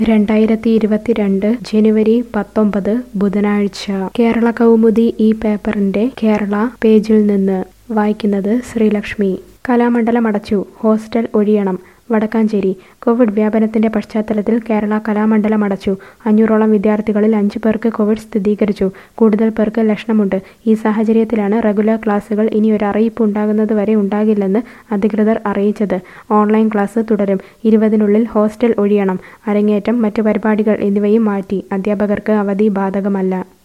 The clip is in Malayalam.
രണ്ടായിരത്തി ഇരുപത്തിരണ്ട് ജനുവരി പത്തൊമ്പത് ബുധനാഴ്ച കേരള കൗമുദി ഈ പേപ്പറിന്റെ കേരള പേജിൽ നിന്ന് വായിക്കുന്നത് ശ്രീലക്ഷ്മി കലാമണ്ഡലം അടച്ചു ഹോസ്റ്റൽ ഒഴിയണം വടക്കാഞ്ചേരി കോവിഡ് വ്യാപനത്തിന്റെ പശ്ചാത്തലത്തിൽ കേരള കലാമണ്ഡലം അടച്ചു അഞ്ഞൂറോളം വിദ്യാർത്ഥികളിൽ അഞ്ചു പേർക്ക് കോവിഡ് സ്ഥിരീകരിച്ചു കൂടുതൽ പേർക്ക് ലക്ഷണമുണ്ട് ഈ സാഹചര്യത്തിലാണ് റെഗുലർ ക്ലാസുകൾ ഇനി ഒരു അറിയിപ്പ് ഉണ്ടാകുന്നതുവരെ ഉണ്ടാകില്ലെന്ന് അധികൃതർ അറിയിച്ചത് ഓൺലൈൻ ക്ലാസ് തുടരും ഇരുപതിനുള്ളിൽ ഹോസ്റ്റൽ ഒഴിയണം അരങ്ങേറ്റം മറ്റു പരിപാടികൾ എന്നിവയും മാറ്റി അധ്യാപകർക്ക് അവധി ബാധകമല്ല